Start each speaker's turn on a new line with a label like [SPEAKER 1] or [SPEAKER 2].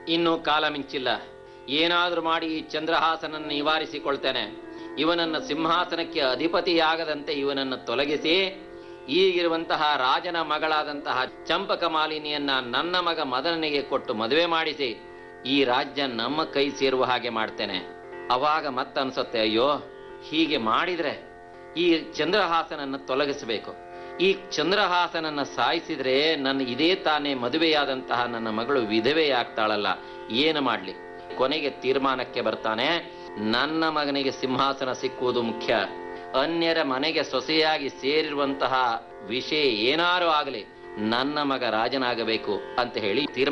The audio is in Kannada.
[SPEAKER 1] ಇನ್ನು ಕಾಲ ಮಿಂಚಿಲ್ಲ ಏನಾದರೂ ಮಾಡಿ ಈ ಚಂದ್ರಹಾಸನನ್ನು ನಿವಾರಿಸಿಕೊಳ್ತೇನೆ ಇವನನ್ನ ಸಿಂಹಾಸನಕ್ಕೆ ಅಧಿಪತಿಯಾಗದಂತೆ ಇವನನ್ನು ತೊಲಗಿಸಿ ಈಗಿರುವಂತಹ ರಾಜನ ಮಗಳಾದಂತಹ ಚಂಪಕ ಮಾಲಿನಿಯನ್ನ ನನ್ನ ಮಗ ಮದನನಿಗೆ ಕೊಟ್ಟು ಮದುವೆ ಮಾಡಿಸಿ ಈ ರಾಜ್ಯ ನಮ್ಮ ಕೈ ಸೇರುವ ಹಾಗೆ ಮಾಡ್ತೇನೆ ಅವಾಗ ಮತ್ತನ್ಸುತ್ತೆ ಅಯ್ಯೋ ಹೀಗೆ ಮಾಡಿದ್ರೆ ಈ ಚಂದ್ರಹಾಸನನ್ನ ತೊಲಗಿಸಬೇಕು ಈ ಚಂದ್ರಹಾಸನನ್ನ ಸಾಯಿಸಿದ್ರೆ ನನ್ನ ಇದೇ ತಾನೇ ಮದುವೆಯಾದಂತಹ ನನ್ನ ಮಗಳು ವಿಧವೆಯಾಗ್ತಾಳಲ್ಲ ಏನು ಮಾಡ್ಲಿ ಕೊನೆಗೆ ತೀರ್ಮಾನಕ್ಕೆ ಬರ್ತಾನೆ ನನ್ನ ಮಗನಿಗೆ ಸಿಂಹಾಸನ ಸಿಕ್ಕುವುದು ಮುಖ್ಯ ಅನ್ಯರ ಮನೆಗೆ ಸೊಸೆಯಾಗಿ ಸೇರಿರುವಂತಹ ವಿಷಯ ಏನಾರು ಆಗಲಿ ನನ್ನ ಮಗ ರಾಜನಾಗಬೇಕು ಅಂತ ಹೇಳಿ ತೀರ್ಮಾನ